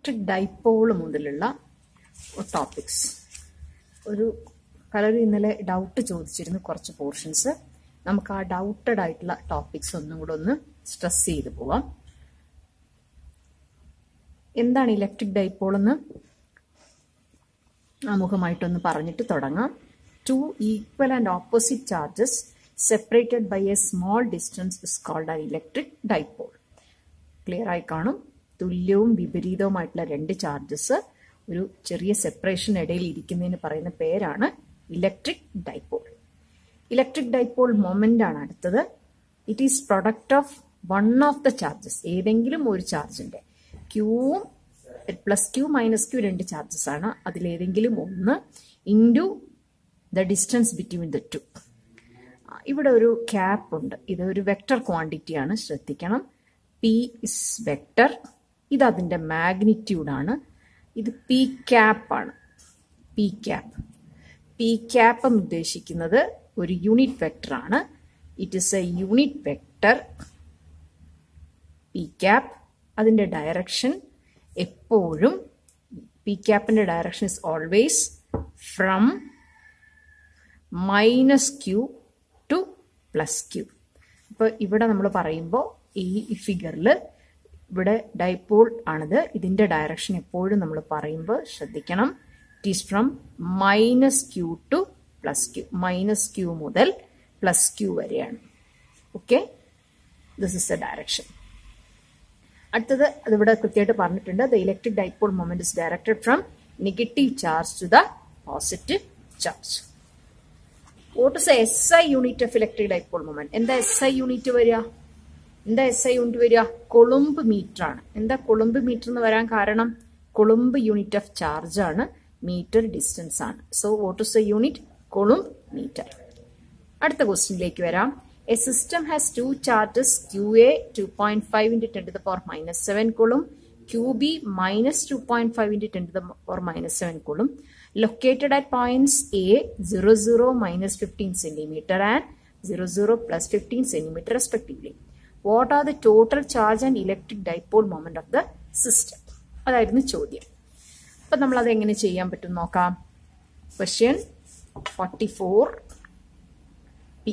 Electric dipole മുതലുള്ള topics ഒരു പലരും ഇന്നലെ ഡൗട്ട് ചോദിച്ചിരുന്നു കുറച്ച് പോർഷൻസ് നമുക്ക് ആ ഡൗട്ടഡ് ആയിട്ടുള്ള ടോപ്പിക്സ് ഒന്നും കൂടെ ഒന്ന് സ്ട്രെസ് ചെയ്ത് പോവാം എന്താണ് ഇലക്ട്രിക് ഡൈപോൾ എന്ന് ആമുഖമായിട്ടൊന്ന് പറഞ്ഞിട്ട് തുടങ്ങാം two equal and opposite charges separated by a small distance is called an electric dipole clear ആയി കാണും തുല്യവും വിപരീതവുമായിട്ടുള്ള രണ്ട് ചാർജസ് ഒരു ചെറിയ സെപ്പറേഷൻ ഇടയിൽ ഇരിക്കുന്നതിന് പറയുന്ന പേരാണ് electric dipole electric dipole moment ആണ് അടുത്തത് it is product of one of the charges ഏതെങ്കിലും ഒരു ചാർജിന്റെ ക്യൂവും പ്ലസ് ക്യൂ മൈനസ് ക്യൂ രണ്ട് ചാർജസ് ആണ് അതിലേതെങ്കിലും ഒന്ന് into the distance between the two ഇവിടെ ഒരു ക്യാപ്പ് ഉണ്ട് ഇത് ഒരു വെക്ടർ ക്വാണ്ടിറ്റി ആണ് ശ്രദ്ധിക്കണം പി ഇസ് വെക്ടർ ഇത് അതിൻ്റെ മാഗ്നിറ്റ്യൂഡാണ് ഇത് പി ക്യാപ്പ് ആണ് പി ക്യാപ്പ് പി ക്യാപ്പ് എന്ന് ഉദ്ദേശിക്കുന്നത് ഒരു യൂണിറ്റ് വെക്ടർ ആണ് it is a unit vector P cap അതിൻ്റെ ഡയറക്ഷൻ എപ്പോഴും പി ക്യാപ്പിൻ്റെ direction is always from minus Q to plus Q അപ്പോൾ ഇവിടെ നമ്മൾ പറയുമ്പോൾ ഈ ഫിഗറിൽ ഇവിടെ ഡൈപോൾ ആണിത് ഇതിൻ്റെ ഡയറക്ഷൻ എപ്പോഴും നമ്മൾ പറയുമ്പോൾ ശ്രദ്ധിക്കണം it is from minus Q to plus Q minus Q മുതൽ പ്ലസ് ക്യൂ വരെയാണ് okay this is the direction അടുത്തത് അതിവിടെ കൃത്യമായിട്ട് പറഞ്ഞിട്ടുണ്ട് the electric dipole moment is directed from negative charge to the positive charge what is S I unit of electric dipole moment എന്താ S I unit വരിക എന്താ S I unit വരിക കൊളുമ്പ് metre ആണ് എന്താ കൊളുമ്പ് മീറ്റർ എന്ന് വരാൻ കാരണം കൊളുമ്പ് യൂണിറ്റ് ഓഫ് ചാർജ് ആണ് മീറ്റർ ഡിസ്റ്റൻസ് ആണ് so what is a unit coulomb metre അടുത്ത ക്വസ്റ്റ്യനിലേക്ക് വരാം a system has two charges Q A two point five into ten to the power minus seven coulomb Q B minus two point five into ten to the power minus seven coulomb located at points A 0 0 minus 15 centimeter and 0 0 plus 15 centimeter respectively. What are the total charge and electric dipole moment of the system? അതായിരുന്നു ചോദ്യം അപ്പം നമ്മൾ അത് എങ്ങനെ ചെയ്യാൻ പറ്റും നോക്കാം question forty four P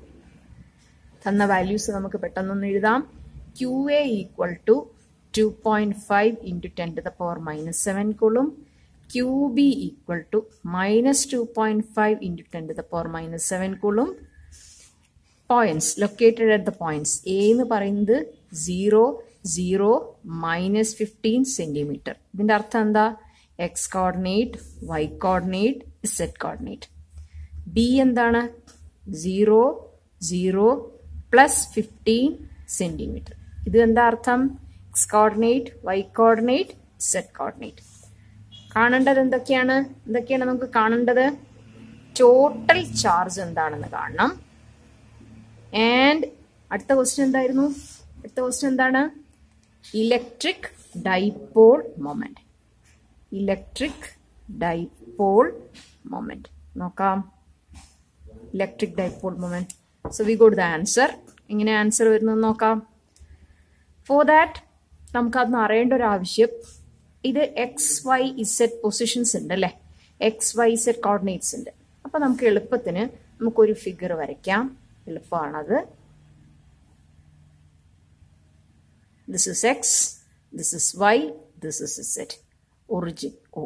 തന്ന വാല്യൂസ് നമുക്ക് പെട്ടെന്നൊന്ന് എഴുതാം Q A equal to two point five into ten to the power minus seven coulomb QB equal to minus 2.5 into 10 to the power minus 7 coulomb. Points located at the points A എന്ന് പറയുന്നത് zero zero minus fifteen centimetre ഇതിന്റെ അർത്ഥം എന്താ X coordinate Y coordinate Z coordinate B എന്താണ് zero zero plus fifteen centimetre ഇത് എന്താ അർത്ഥം X coordinate Y coordinate Z coordinate കാണേണ്ടത് എന്തൊക്കെയാണ് എന്തൊക്കെയാണ് നമുക്ക് കാണേണ്ടത് ടോട്ടൽ ചാർജ് എന്താണെന്ന് കാണണം ആൻഡ് അടുത്ത ക്വസ്റ്റ്യൻ എന്തായിരുന്നു അടുത്ത ക്വസ്റ്റ്യൻ എന്താണ് electric dipole moment electric dipole moment നോക്കാം electric dipole moment so we got the answer എങ്ങനെ ആൻസർ വരുന്നത് നോക്കാം ഫോർ ദാറ്റ് നമുക്കതൊന്ന് അറിയേണ്ട ഒരു ആവശ്യം ഇത് എക്സ് വൈ ഇസെഡ് പൊസിഷൻസ് ഉണ്ട് അല്ലേ എക്സ് വൈ ഇസെഡ് കോർഡിനേറ്റ്സ് ഉണ്ട് അപ്പൊ നമുക്ക് എളുപ്പത്തിന് നമുക്കൊരു ഫിഗർ വരയ്ക്കാം എളുപ്പമാണത് this is X this is Y this is Z origin O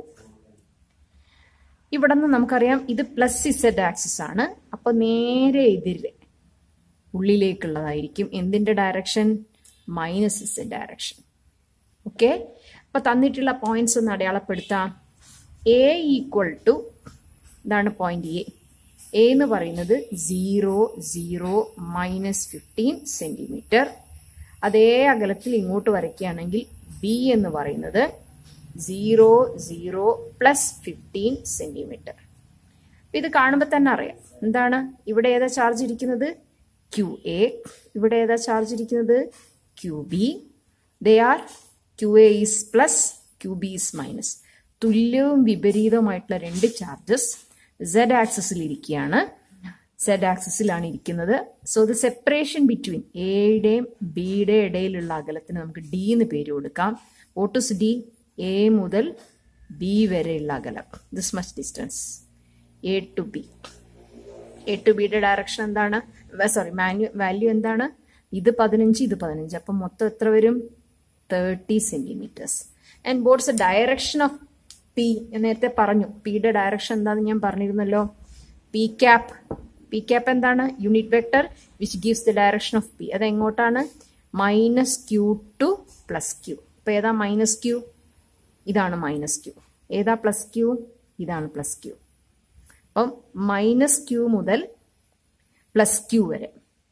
ഇവിടെ നിന്ന് നമുക്കറിയാം ഇത് പ്ലസ് ഇസെഡ് ആക്സിസ് ആണ് അപ്പൊ നേരെ എതിരെ ഉള്ളിലേക്കുള്ളതായിരിക്കും എന്തിന്റെ direction minus Z direction okay അപ്പൊ തന്നിട്ടുള്ള പോയിന്റ്സ് ഒന്ന് അടയാളപ്പെടുത്താം എ ഈക്വൽ ടു ഇതാണ് പോയിന്റ് എ എ എന്ന് പറയുന്നത് zero zero minus fifteen centimetre അതേ അകലത്തിൽ ഇങ്ങോട്ട് വരയ്ക്കുകയാണെങ്കിൽ ബി എന്ന് പറയുന്നത് zero zero plus fifteen centimetre ഇത് കാണുമ്പോൾ തന്നെ അറിയാം എന്താണ് ഇവിടെ ഏതാ ചാർജ് ഇരിക്കുന്നത് ക്യു എ ഇവിടെ ഏതാ ചാർജ് ഇരിക്കുന്നത് Q B they are Q A is plus Q B is minus തുല്യവും വിപരീതവുമായിട്ടുള്ള രണ്ട് ചാർജസ് സെഡ് ആക്സസിൽ ഇരിക്കുകയാണ് സെഡ് ആക്സസിലാണ് ഇരിക്കുന്നത് സോ ദ സെപ്പറേഷൻ ബിറ്റ്വീൻ എയുടെയും ബിയുടെ ഇടയിലുള്ള അകലത്തിന് നമുക്ക് ഡി എന്ന് പേര് കൊടുക്കാം വോട്ട് ഇസ് ഡി എ മുതൽ ബി വരെയുള്ള അകലം this much distance A to B A to ബിയുടെ ഡയറക്ഷൻ എന്താണ് സോറി മാന്യു വാല്യൂ എന്താണ് ഇത് പതിനഞ്ച് ഇത് പതിനഞ്ച് അപ്പം മൊത്തം എത്ര വരും thirty centimetres and what's direction of P നേരത്തെ പറഞ്ഞു പിയുടെ ഡയറക്ഷൻ എന്താണെന്ന് ഞാൻ പറഞ്ഞിരുന്നല്ലോ പി ക്യാപ് പി ക്യാപ് എന്താണ് unit vector which gives the direction of P അത് എങ്ങോട്ടാണ് minus Q to plus Q അപ്പൊ ഏതാ മൈനസ് ക്യൂ ഇതാണ് മൈനസ് ക്യൂ ഏതാ പ്ലസ് ക്യൂ ഇതാണ് പ്ലസ് ക്യൂ അപ്പം മൈനസ് ക്യൂ മുതൽ പ്ലസ് ക്യൂ വരെ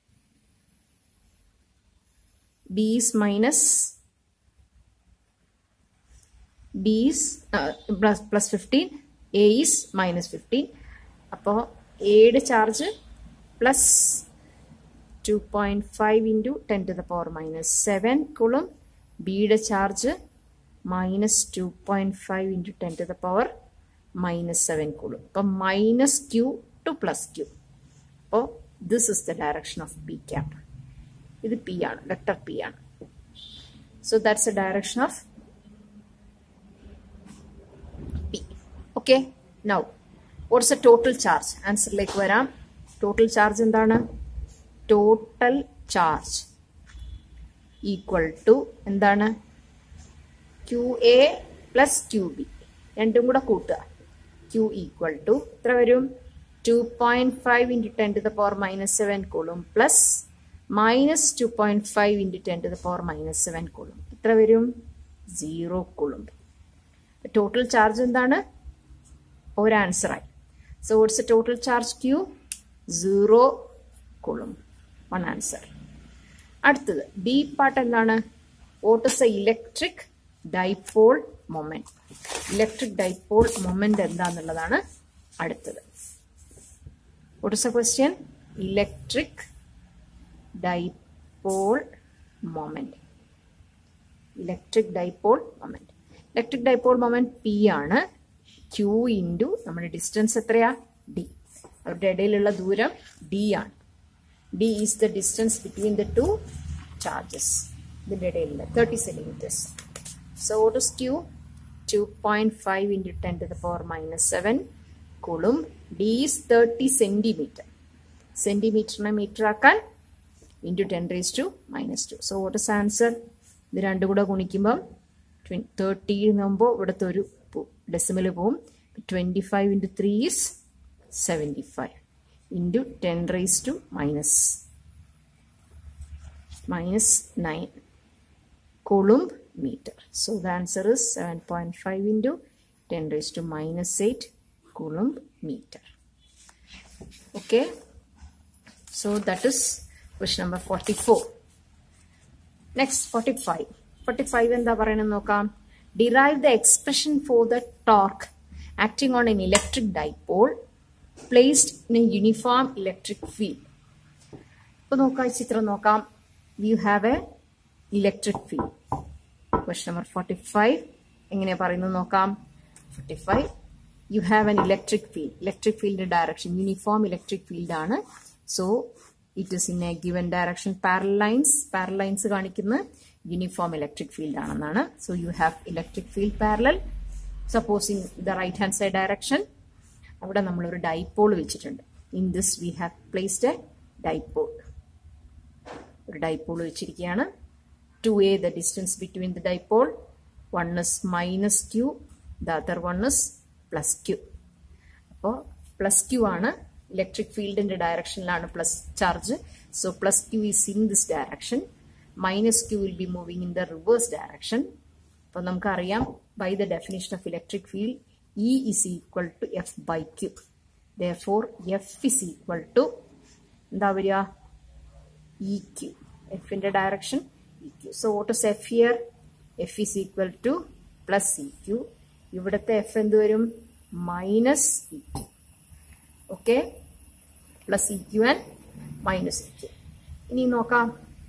B is minus B is plus plus fifteen A is minus fifteen അപ്പോൾ എയുടെ charge plus two point five into ten to the power minus seven coulomb ബിയുടെ charge minus two point five into ten to the power minus seven coulomb അപ്പം minus Q to plus Q അപ്പോൾ this is the direction of P cap ഇത് P ആണ് vector P ആണ് so that's a direction of P okay now what's a total charge ആൻസറിലേക്ക് വരാം total charge എന്താണ് total charge equal to എന്താണ് Q A plus Q B രണ്ടും കൂടെ കൂട്ടുക ക്യു ഈക്വൽ ടു എത്ര വരും two point five into ten to the power minus seven coulomb plus minus two point five into ten to the power minus seven coulomb എത്ര വരും zero coulomb total charge എന്താണ് ഒരു ആൻസറായി so what's a total charge Q zero coulomb one answer അടുത്തത് B part എന്താണ് what is a electric dipole moment electric dipole moment എന്താന്നുള്ളതാണ് അടുത്തത് what is a question electric dipole moment electric dipole moment electric dipole moment P ആണ് Q into നമ്മുടെ distance എത്രയാ D അവരുടെ ഇടയിലുള്ള ദൂരം ഡി ആണ് D is the distance between the two charges ഇതിൻ്റെ ഇടയിലുള്ള thirty centimetres so what is Q two point five into ten to the power minus seven coulomb D is thirty centimetre സെൻറ്റിമീറ്ററിനെ metre ആക്കാൻ into ten raise to minus two so what is answer ഇത് രണ്ടും കൂടെ ഗുണിക്കുമ്പം thirty ആകുമ്പോൾ ഇവിടുത്തെ ഒരു decimal പോവും twenty five into three is seventy five into ten raise to minus minus nine Coulomb meter. So the answer is 7.5 into 10 raised to minus 8 Coulomb meter. Okay. So that is question number 44. Next 45. 45 എന്താ പറയണെന്ന് നോക്കാം derive the expression for the torque acting on an electric dipole placed in a uniform electric field ഇപ്പൊ നോക്കാം ഈ ചിത്രം നോക്കാം you have a electric field question number forty five എങ്ങനെയാ പറയുന്നത് നോക്കാം forty five you have an electric field electric ഫീൽഡിന്റെ direction uniform electric field ആണ് so it is in a given direction parallel lines parallel lines കാണിക്കുന്ന യൂണിഫോം ഇലക്ട്രിക് ഫീൽഡ് ആണെന്നാണ് so you have electric field parallel supposing the right hand side direction അവിടെ നമ്മൾ ഒരു dipole വെച്ചിട്ടുണ്ട് in this we have placed a dipole ഒരു dipole വെച്ചിരിക്കുകയാണ് two A the distance between the dipole one is minus Q the other one is plus Q അപ്പോൾ plus Q ആണ് electric ഫീൽഡിന്റെ ഡയറക്ഷനിലാണ് plus charge so plus Q is in this direction minus Q will be moving in the reverse direction അപ്പോൾ നമുക്കറിയാം by the definition of electric field E is equal to F by Q therefore F is equal to എന്താ വരിക E Q എഫിന്റെ direction E Q so what is F here F is equal to plus E Q ഇവിടുത്തെ F എന്ത് വരും minus E Q okay plus E Q and minus E Q ഇനി നോക്കാം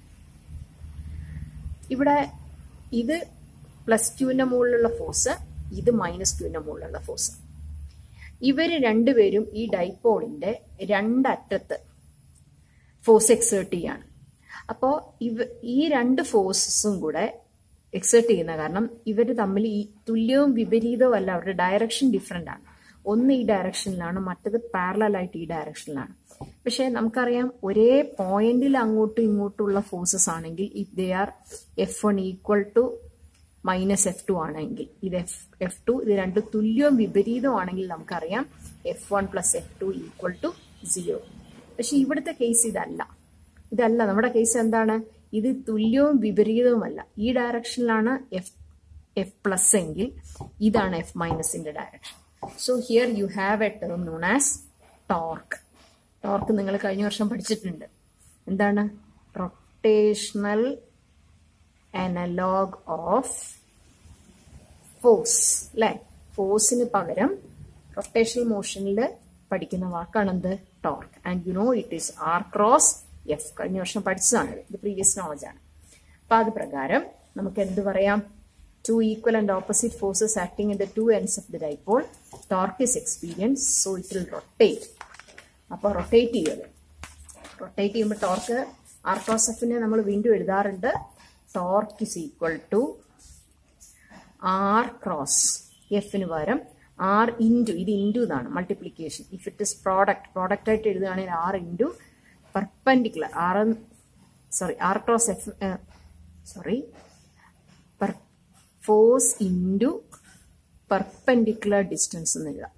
ഇവിടെ ഇത് പ്ലസ് ക്യൂവിന്റെ മുകളിലുള്ള ഫോഴ്സ് ഇത് മൈനസ് ക്യൂവിന്റെ മുകളിലുള്ള ഫോഴ്സ് ഇവര് രണ്ടുപേരും ഈ ഡൈപോളിന്റെ രണ്ടറ്റത്ത് ഫോഴ്സ് എക്സേർട്ട് ചെയ്യാണ് അപ്പോൾ ഇവ ഈ രണ്ട് ഫോഴ്സസും കൂടെ എക്സേർട്ട് ചെയ്യുന്ന കാരണം ഇവർ തമ്മിൽ ഈ തുല്യവും വിപരീതവും അല്ല അവരുടെ ഡയറക്ഷൻ ഡിഫറെന്റ് ആണ് ഒന്ന് ഈ ഡയറക്ഷനിലാണ് മറ്റത് പാരലൽ ആയിട്ട് ഈ ഡയറക്ഷനിലാണ് പക്ഷെ നമുക്കറിയാം ഒരേ പോയിന്റിൽ അങ്ങോട്ടും ഇങ്ങോട്ടുള്ള ഫോഴ്സസ് ആണെങ്കിൽ if they are F one equal to minus F two ആണെങ്കിൽ ഇത് എഫ് എഫ് ടു ഇത് രണ്ട് തുല്യവും വിപരീതമാണെങ്കിൽ നമുക്കറിയാം F one plus F two equal to zero പക്ഷെ ഇവിടുത്തെ കേസ് ഇതല്ല ഇതല്ല നമ്മുടെ കേസ് എന്താണ് ഇത് തുല്യവും വിപരീതവുമല്ല ഈ ഡയറക്ഷനിലാണ് എഫ് എഫ് പ്ലസ് എങ്കിൽ ഇതാണ് എഫ് മൈനസിന്റെ direction so here you have a term known as torque torque നിങ്ങൾ കഴിഞ്ഞ വർഷം പഠിച്ചിട്ടുണ്ട് എന്താണ് റൊട്ടേഷണൽ അനലോഗ് ഓഫ് ഫോഴ്സ് അല്ലെ ഫോഴ്സിന് പകരം റൊട്ടേഷണൽ മോഷനിൽ പഠിക്കുന്ന വാക്കാണ് എന്ത് torque and you know it is R cross F കഴിഞ്ഞ വർഷം പഠിച്ചതാണ് ഇത് പ്രീവിയസ് നോളജ് ആണ് അപ്പൊ അത് പ്രകാരം നമുക്ക് എന്ത് പറയാം two equal and opposite forces acting in the two ends of the dipole torque is experience so it will rotate അപ്പോൾ റൊട്ടേറ്റ് ചെയ്യുന്നത് റൊട്ടേറ്റ് ചെയ്യുമ്പോൾ ടോർക്ക് ആർ ക്രോസ് എഫിനെ നമ്മൾ വീണ്ടും എഴുതാറുണ്ട് torque is equal to R cross എഫിന് പകരം R into ഇത് ഇൻറ്റു എന്നാണ് multiplication if it is product product ആയിട്ട് എഴുതുകയാണെങ്കിൽ R into perpendicular R sorry R cross F sorry force into perpendicular distance എന്ന് എഴുതാം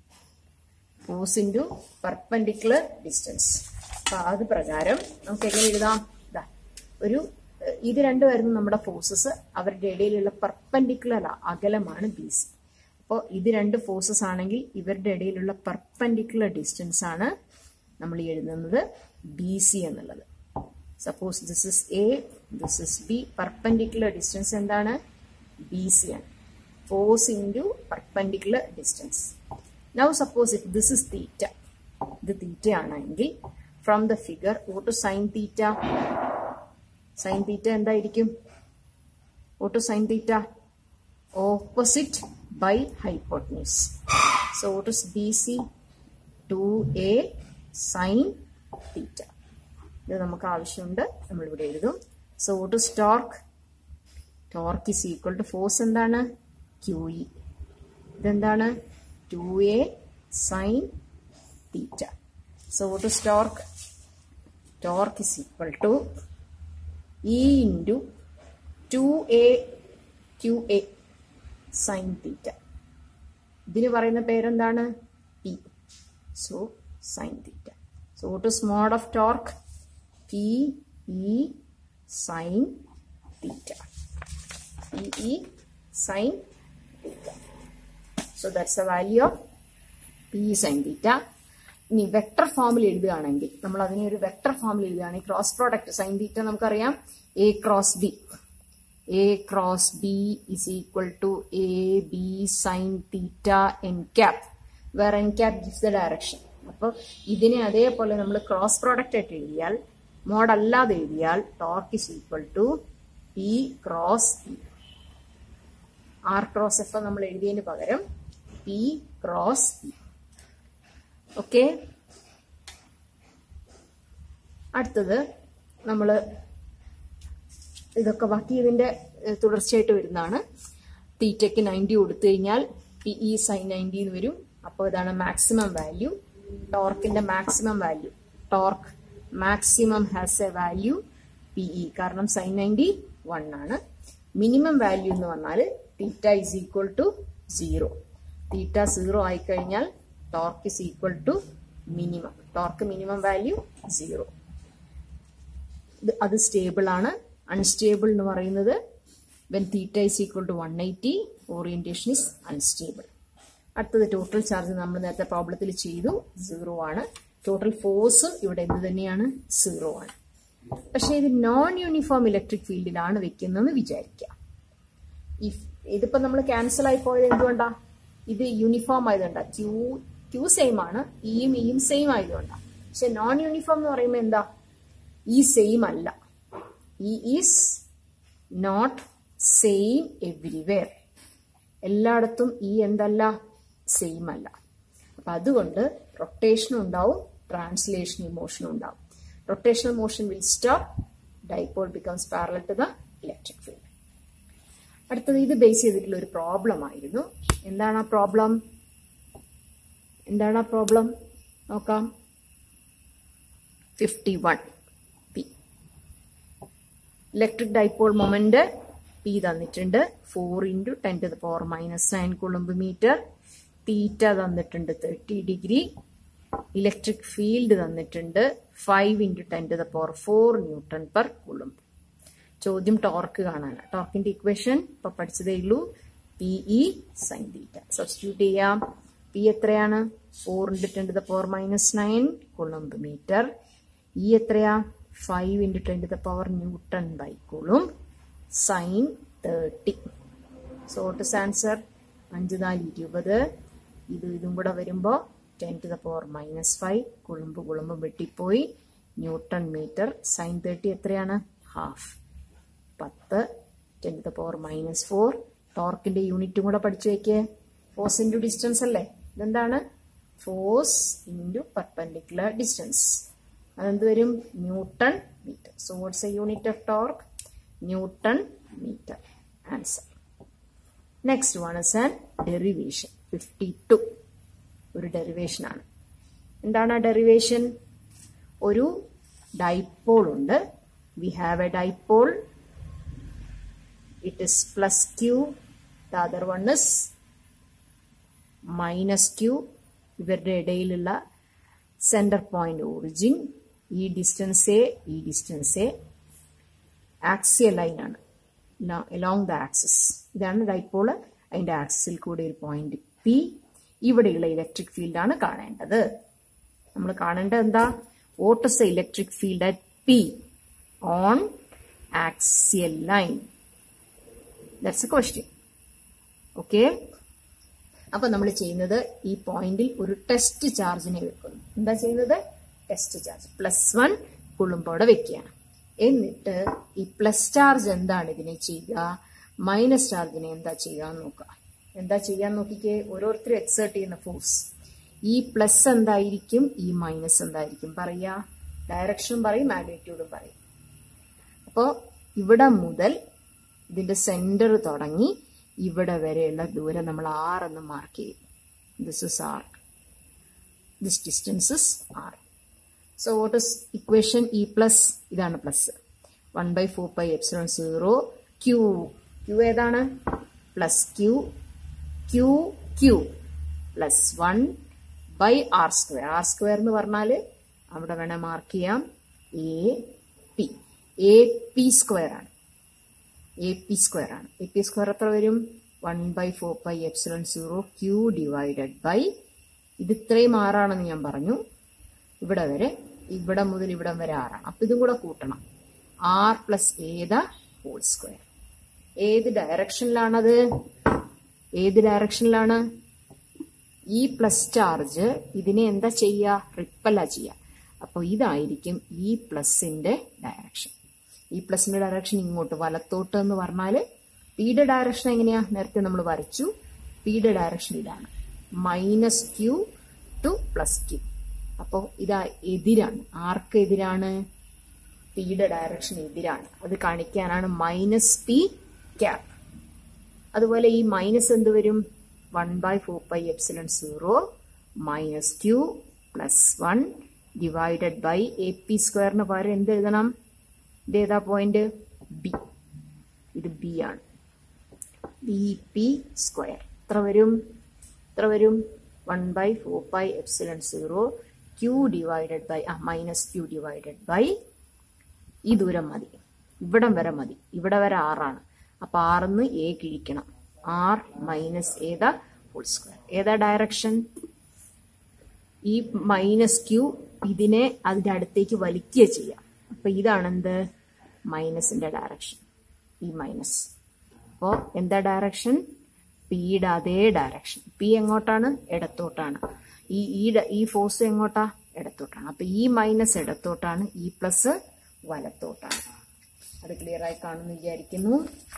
ഫോഴ്സ് ഇൻറ്റു പെർപ്പൻഡിക്കുലർ ഡിസ്റ്റൻസ് അപ്പൊ അത് പ്രകാരം നമുക്ക് എങ്ങനെ എഴുതാം ഇതാ ഒരു ഇത് രണ്ടുമായിരുന്നു നമ്മുടെ ഫോഴ്സസ് അവരുടെ ഇടയിലുള്ള പെർപ്പൻഡിക്കുലർ അകലമാണ് ബി സി അപ്പോൾ ഇത് രണ്ട് ഫോഴ്സസ് ആണെങ്കിൽ ഇവരുടെ ഇടയിലുള്ള പെർപ്പൻഡിക്കുലർ ഡിസ്റ്റൻസ് ആണ് നമ്മൾ എഴുതുന്നത് ബി സി എന്നുള്ളത് suppose this is A this is B perpendicular distance എന്താണ് ബി സി ആണ് force into perpendicular distance now suppose if this is theta ഇത് തീറ്റ ആണെങ്കിൽ from the figure what sine theta sine theta എന്തായിരിക്കും what sine theta opposite by hypotenuse so what is B C two A sine theta ഇത് നമുക്ക് ആവശ്യമുണ്ട് നമ്മളിവിടെ എഴുതും so what is torque torque is equal to force എന്താണ് Q E ഇതെന്താണ് two A sine theta so what is torque torque is equal to E into two A Q A sine theta ഇതിന് പറയുന്ന പേരെന്താണ് P so sine theta so what is mod of torque P E sine theta P E sine theta so that's a value of P E sine theta ഇനി vector ഫോമിൽ എഴുതുകയാണെങ്കിൽ നമ്മൾ അതിനെ ഒരു vector ഫോമിൽ എഴുതുകയാണെങ്കിൽ ക്രോസ് പ്രോഡക്റ്റ് സൈൻ തീറ്റ നമുക്കറിയാം A cross B A cross B is equal to A B sine theta N cap where N cap gives the direction അപ്പോൾ ഇതിനെ അതേപോലെ നമ്മൾ ക്രോസ് പ്രോഡക്റ്റ് ആയിട്ട് എഴുതിയാൽ മോഡ് അല്ലാതെ എഴുതിയാൽ torque is equal to P cross R cross F നമ്മൾ എഴുതിയതിന് പകരം പി ക്രോസ് ഇ ഓക്കെ അടുത്തത് നമ്മൾ ഇതൊക്കെ ബാക്കി ഇതിന്റെ തുടർച്ചയായിട്ട് വരുന്നതാണ് തീറ്റയ്ക്ക് നയൻറ്റി കൊടുത്തു കഴിഞ്ഞാൽ പി ഇ സൈൻ നയൻറ്റി എന്ന് വരും അപ്പോൾ ഇതാണ് മാക്സിമം വാല്യൂ ടോർക്കിന്റെ maximum value torque maximum has a value P E കാരണം സൈൻ നയൻറ്റി വൺ ആണ് മിനിമം വാല്യൂ എന്ന് പറഞ്ഞാൽ theta is equal to zero theta zero ആയിക്കഴിഞ്ഞാൽ torque is equal to minimum torque minimum value zero അത് stable ആണ് unstable എന്ന് പറയുന്നത് when theta is equal to one eighty orientation is unstable അടുത്തത് total charge നമ്മൾ നേരത്തെ പ്രോബ്ലത്തിൽ ചെയ്തു സീറോ ആണ് ടോട്ടൽ ഫോഴ്സും ഇവിടെ എന്ത് തന്നെയാണ് സീറോ ആണ് പക്ഷേ ഇത് നോൺ യൂണിഫോം ഇലക്ട്രിക് ഫീൽഡിലാണ് വെക്കുന്നതെന്ന് വിചാരിക്കാം ഇഫ് ഇതിപ്പോ നമ്മൾ ക്യാൻസൽ ആയി പോയത് എന്തുകൊണ്ടാ ഇത് യൂണിഫോം ആയതുകൊണ്ടാ ക്യൂ ക്യൂ സെയിം ആണ് ഇയും ഇയും സെയിം ആയതുകൊണ്ടാ പക്ഷെ നോൺ യൂണിഫോം എന്ന് പറയുമ്പോൾ എന്താ ഈ സെയിം അല്ല ഈ ഈസ് നോട്ട് സെയിം എവ്രിവെയർ എല്ലായിടത്തും ഈ എന്തല്ല സെയിം അല്ല അപ്പൊ അതുകൊണ്ട് റൊട്ടേഷനും ഉണ്ടാവും ട്രാൻസ്ലേഷൻ ഇമോഷനും ഉണ്ടാവും rotational motion will stop dipole becomes parallel to the electric field അടുത്തത് ഇത് ബേസ് ചെയ്തിട്ടുള്ള ഒരു പ്രോബ്ലം ആയിരുന്നു എന്താണ് ആ പ്രോബ്ലം എന്താണ് ആ പ്രോബ്ലം നോക്കാം fifty one P electric dipole moment P തന്നിട്ടുണ്ട് four into ten to the power minus nine coulomb metre theta തന്നിട്ടുണ്ട് തേർട്ടി ഡിഗ്രി ഇലക്ട്രിക് ഫീൽഡ് തന്നിട്ടുണ്ട് five into ten to the power four newton per coulomb ചോദ്യം torque കാണാനാണ് ടോർക്കിന്റെ equation ഇപ്പൊ പഠിച്ചതേ ഉള്ളൂ P E sine theta substitute ചെയ്യാം P എത്രയാണ് four into ten to the power minus nine coulomb metre E എത്രയാ five into ten to the power newton by coulomb sine thirty so what answer അഞ്ച് നാല് ഇരുപത് ഇത് ഇതും കൂടെ വരുമ്പോൾ ten to the power minus five coulomb coulomb വെട്ടിപ്പോയി newton metre sine thirty എത്രയാണ് ഹാഫ് പത്ത് ten to the power minus four ടോർക്കിന്റെ യൂണിറ്റും കൂടെ പഠിച്ചു വെക്കേ ഫോഴ്സ് ഇൻറ്റു ഡിസ്റ്റൻസ് അല്ലേ ഇതെന്താണ് ഫോഴ്സ് ഇൻറ്റു പെർപെൻഡിക്കുലർ ഡിസ്റ്റൻസ് അതെന്ത് വരും newton metre so what's a unit of torque newton metre answer next one is an derivation fifty two ഒരു ഡെറിവേഷൻ ആണ് എന്താണ് ആ ഡെറിവേഷൻ ഒരു ഡൈപോൾ ഉണ്ട് we have a dipole it is plus q the other one is minus q ഇവരുടെ ഇടയിലുള്ള centre point origin ഈ distance A ഈ ഡിസ്റ്റൻസ് എ ആക്സിയൽ ലൈൻ ആണ് എലോങ് ദ ആക്സിസ് ഇതാണ് ഡൈപോള് അതിന്റെ ആക്സിസിൽ കൂടെ ഒരു പോയിന്റ് പി ഇവിടെയുള്ള ഇലക്ട്രിക് ഫീൽഡാണ് കാണേണ്ടത് നമ്മൾ കാണേണ്ടത് എന്താ what is the electric field at P on axial line that's a question okay അപ്പൊ നമ്മൾ ചെയ്യുന്നത് ഈ പോയിന്റിൽ ഒരു ടെസ്റ്റ് ചാർജിനെ വെക്കുന്നു എന്താ ചെയ്യുന്നത് ടെസ്റ്റ് ചാർജ് പ്ലസ് വൺ കുളുമ്പോടെ വെക്കുകയാണ് എന്നിട്ട് ഈ പ്ലസ് ചാർജ് എന്താണ് ഇതിനെ ചെയ്യുക മൈനസ് ചാർജിനെ എന്താ ചെയ്യുക നോക്കുക എന്താ ചെയ്യാൻ നോക്കിക്കേ ഓരോരുത്തരും എക്സേർട്ട് ചെയ്യുന്ന ഫോഴ്സ് ഈ പ്ലസ് എന്തായിരിക്കും ഈ മൈനസ് എന്തായിരിക്കും പറയാ ഡയറക്ഷൻ പറയും മാഗ്നിറ്റ്യൂഡും പറയും അപ്പോ ഇവിടെ മുതൽ ഇതിന്റെ സെന്റർ തുടങ്ങി ഇവിടെ വരെയുള്ള ദൂരം നമ്മൾ ആർ എന്ന് മാർക്ക് ചെയ്യും this is R this distance is R so what is equation E plus ഇതാണ് plus one by four by epsilon zero Q Q ഏതാണ് plus Q Q Q plus one by R square R square എന്ന് പറഞ്ഞാൽ അവിടെ വേണേൽ mark ചെയ്യാം A P A P square ആണ് A P square ആണ് A P square എത്ര വരും one by four by epsilon zero Q divided by ഇത് ഇത്രയും ആറാണെന്ന് ഞാൻ പറഞ്ഞു ഇവിടെ വരെ ഇവിടെ മുതൽ ഇവിടം വരെ ആറാണ് അപ്പൊ ഇതും കൂടെ കൂട്ടണം ആർ പ്ലസ് ഏതാ ഹോൾ സ്ക്വയർ ഏത് ഡയറക്ഷനിലാണത് ഏത് ഡയറക്ഷനിലാണ് ഈ പ്ലസ് ചാർജ് ഇതിനെ എന്താ ചെയ്യുക റിപ്പല്ല ചെയ്യുക അപ്പോൾ ഇതായിരിക്കും ഈ പ്ലസിന്റെ ഡയറക്ഷൻ ഈ പ്ലസിന്റെ ഡയറക്ഷൻ ഇങ്ങോട്ട് വലത്തോട്ട് എന്ന് പറഞ്ഞാൽ പിയുടെ ഡയറക്ഷൻ എങ്ങനെയാ നേരത്തെ നമ്മൾ വരച്ചു പിയുടെ ഡയറക്ഷൻ ഇതാണ് minus Q to plus Q അപ്പോൾ ഇതാ എതിരാണ് ആർക്ക് എതിരാണ് പിയുടെ ഡയറക്ഷൻ എതിരാണ് അത് കാണിക്കാനാണ് മൈനസ് പി ക്യാപ് അതുപോലെ ഈ മൈനസ് എന്ത് വരും one by four by epsilon zero minus Q plus one divided by A P സ്ക്വയറിന് പകരം എന്ത് എഴുതണം ഇതേതാ പോയിന്റ് ബി ഇത് ബി ആണ് ബി പി സ്ക്വയർ എത്ര വരും എത്ര വരും one by four by epsilon zero Q divided by ആ മൈനസ് ക്യൂ ഡിവൈഡഡ് ബൈ ഈ ദൂരം മതി ഇവിടം വരെ മതി ഇവിടെ വരെ ആറാണ് അപ്പൊ ആറിന്ന് എ കിഴിക്കണം ആർ മൈനസ് ഏതാ ഫുൾ സ്ക്വയർ ഏതാ ഡയറക്ഷൻ ഈ മൈനസ് ക്യൂ ഇതിനെ അതിന്റെ അടുത്തേക്ക് വലിക്കുക ചെയ്യാം അപ്പൊ ഇതാണ് എന്ത് മൈനസിന്റെ ഡയറക്ഷൻ ഈ മൈനസ് അപ്പോ എന്താ ഡയറക്ഷൻ പിയുടെ അതേ ഡയറക്ഷൻ പി എങ്ങോട്ടാണ് ഇടത്തോട്ടാണ് ഈ ഈ ഡ- ഈ ഫോഴ്സ് എങ്ങോട്ടാ ഇടത്തോട്ടാണ് അപ്പൊ ഈ മൈനസ് ഇടത്തോട്ടാണ് ഈ പ്ലസ് വലത്തോട്ടാണ് അത് ക്ലിയർ ആയി കാണുമെന്ന് വിചാരിക്കുന്നു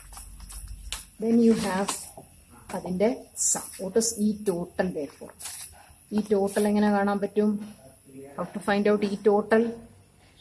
ദെൻ യു ഹാവ് അതിന്റെ sum what is E total for E total എങ്ങനെ കാണാൻ പറ്റും how to find out E total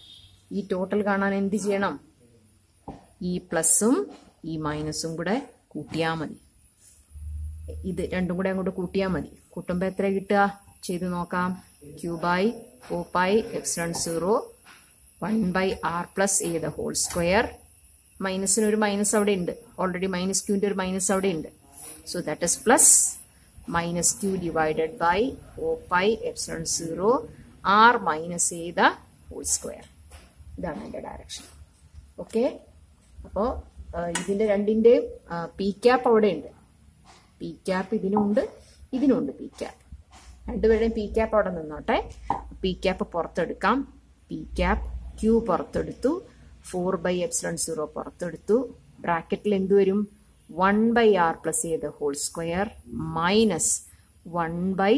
E total കാണാൻ എന്ത് ചെയ്യണം ഈ പ്ലസും ഈ മൈനസും കൂടെ കൂട്ടിയാൽ മതി ഇത് രണ്ടും കൂടെ അങ്ങോട്ട് കൂട്ടിയാൽ മതി കൂട്ടുമ്പോൾ എത്ര കിട്ടുക ചെയ്ത് നോക്കാം Q by four by epsilon zero one by R plus A the whole square മൈനസിന് ഒരു മൈനസ് അവിടെ ഉണ്ട് ഓൾറെഡി മൈനസ് ക്യൂവിൻ്റെ ഒരു മൈനസ് അവിടെ ഉണ്ട് so that is plus minus Q divided by four by epsilon zero R minus A the whole square ഇതാണ് എൻ്റെ direction okay അപ്പോൾ ഇതിൻ്റെ രണ്ടിൻ്റെയും പി ക്യാപ്പ് അവിടെ ഉണ്ട് പി ക്യാപ്പ് ഇതിനുണ്ട് ഇതിനുണ്ട് പി ക്യാപ്പ് രണ്ടുപേരുടെയും പി ക്യാപ്പ് അവിടെ നിന്നോട്ടെ പി ക്യാപ്പ് പുറത്തെടുക്കാം പി ക്യാപ്പ് ക്യൂ പുറത്തെടുത്തു ഫോർ ബൈ എപ്സിലോൺ സീറോ പുറത്തെടുത്തു ബ്രാക്കറ്റിൽ എന്ത് വരും വൺ ബൈ ആർ പ്ലസ് ചെയ്ത് whole square minus one by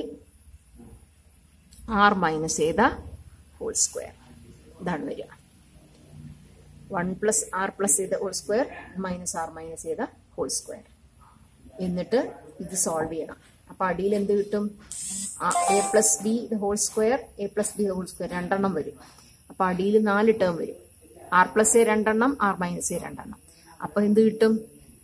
R minus ചെയ്ത ഹോൾ സ്ക്വയർ ഇതാണ് വരിക വൺ പ്ലസ് ആർ പ്ലസ് ചെയ്ത whole square minus R minus ചെയ്ത ഹോൾ സ്ക്വയർ എന്നിട്ട് ഇത് സോൾവ് ചെയ്യണം അപ്പൊ അടിയിൽ എന്ത് കിട്ടും A plus B whole square A plus B whole square രണ്ടെണ്ണം വരും അപ്പൊ അടിയിൽ നാല് ടേം വരും ആർ പ്ലസ് എ രണ്ടെണ്ണം ആർ മൈനസ് എ രണ്ടെണ്ണം അപ്പൊ എന്ത് കിട്ടും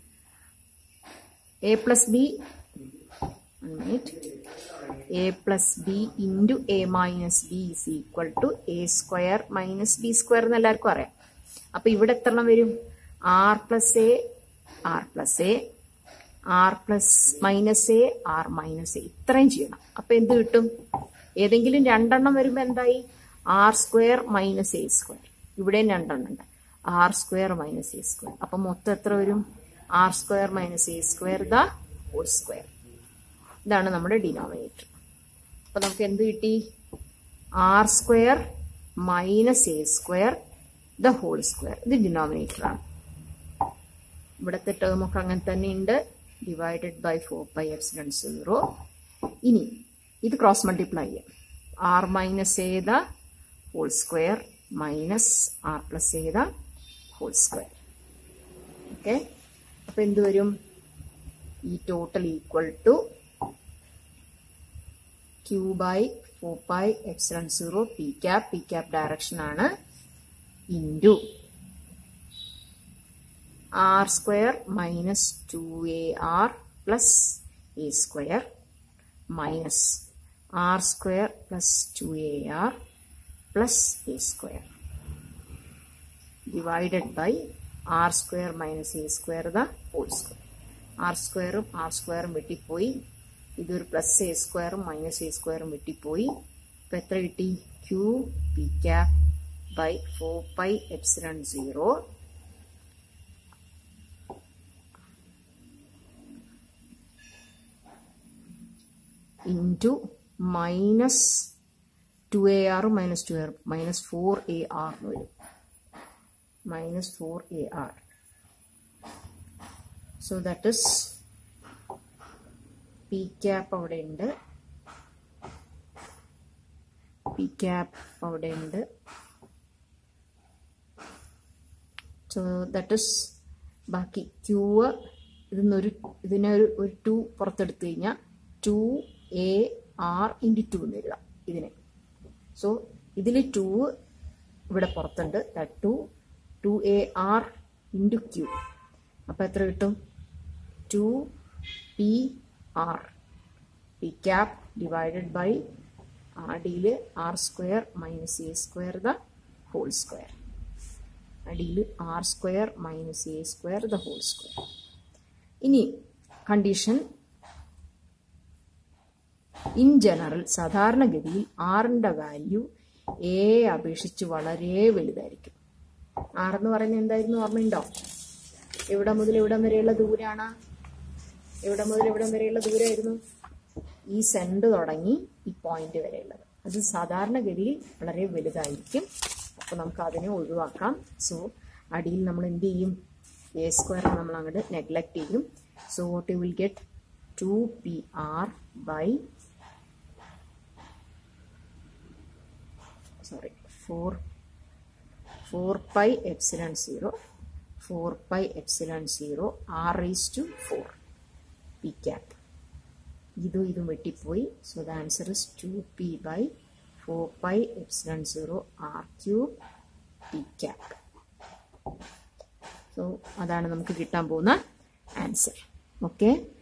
A plus B minute A plus B into A minus B is equal to A square minus B square എന്ന് എല്ലാവർക്കും അറിയാം അപ്പൊ ഇവിടെ എത്ര എണ്ണം വരും R plus A R plus A R plus minus A R minus A ഇത്രയും ചെയ്യണം അപ്പൊ എന്ത് കിട്ടും ഏതെങ്കിലും രണ്ടെണ്ണം വരുമ്പോ എന്തായി R square minus A square ഇവിടെയും രണ്ടെണ്ണം ഉണ്ട് R square minus A square അപ്പൊ മൊത്തം എത്ര വരും R square minus A square the whole square ഇതാണ് നമ്മുടെ ഡിനോമിനേറ്റർ അപ്പൊ നമുക്ക് എന്ത് കിട്ടി R square minus A square the whole square ഇത് ഡിനോമിനേറ്റർ ആണ് ഇവിടുത്തെ ടേം ഒക്കെ അങ്ങനെ തന്നെ ഉണ്ട് divided by four by epsilon zero ഇനി ഇത് ക്രോസ് മൾട്ടിപ്ലൈ ചെയ്യാം ആർ മൈനസ് ചെയ്ത whole square minus R plus ചെയ്ത ഹോൾ സ്ക്വയർ ഓക്കെ അപ്പൊ എന്ത് വരും E total equal to Q by four by epsilon zero P cap P cap direction ആണ് into R square minus two A R plus A square minus R square plus two A R plus A square divided by R square minus A square the whole square R സ്ക്വയറും R സ്ക്വയറും വെട്ടിപ്പോയി ഇതൊരു plus A സ്ക്വയറും minus A സ്ക്വയറും വെട്ടിപ്പോയി ഇപ്പൊ എത്ര കിട്ടി Q P cap by four pi epsilon zero into minus two A ആറും minus two R minus four A R എന്ന് വരും minus four A R so that is P cap അവിടെ ഉണ്ട് പി ക്യാപ്പ് അവിടെ ഉണ്ട് സോ ദാറ്റ് ഇസ് ബാക്കി Q ഇതിന്നൊരു ഇതിനെ ഒരു ഒരു ടു പുറത്തെടുത്തു കഴിഞ്ഞാൽ two A R into two എന്ന് എഴുതാം ഇതിനെ സോ ഇതിൽ ടു ഇവിടെ പുറത്തുണ്ട് two two A R into Q അപ്പം എത്ര കിട്ടും to P R P cap divided by അടിയിൽ R square minus A square the whole square അടിയിൽ R square minus A square the whole square ഇനി condition in general സാധാരണഗതിയിൽ ആറിന്റെ value A അപേക്ഷിച്ച് വളരെ വലുതായിരിക്കും ആർ എന്ന് പറയുന്നത് എന്തായിരുന്നു ഓർമ്മയുണ്ടോ എവിടെ മുതൽ എവിടം വരെയുള്ള ദൂരാണ് എവിടെ മുതൽ എവിടം വരെയുള്ള ദൂരമായിരുന്നു ഈ സെന്റ് തുടങ്ങി ഈ പോയിന്റ് വരെയുള്ളത് അത് സാധാരണഗതിയിൽ വളരെ വലുതായിരിക്കും അപ്പോൾ നമുക്ക് അതിനെ ഒഴിവാക്കാം സോ അടിയിൽ നമ്മൾ എന്ത് ചെയ്യും എ സ്ക്വയർ നമ്മൾ അങ്ങോട്ട് നെഗ്ലക്ട് ചെയ്യും so what you will get two P R by sorry four four pi epsilon zero four pi epsilon zero R raise to four P cap ഇതും ഇതും വെട്ടിപ്പോയി so the answer is two P by four pi epsilon zero R cube P cap so അതാണ് നമുക്ക് കിട്ടാൻ പോകുന്ന answer okay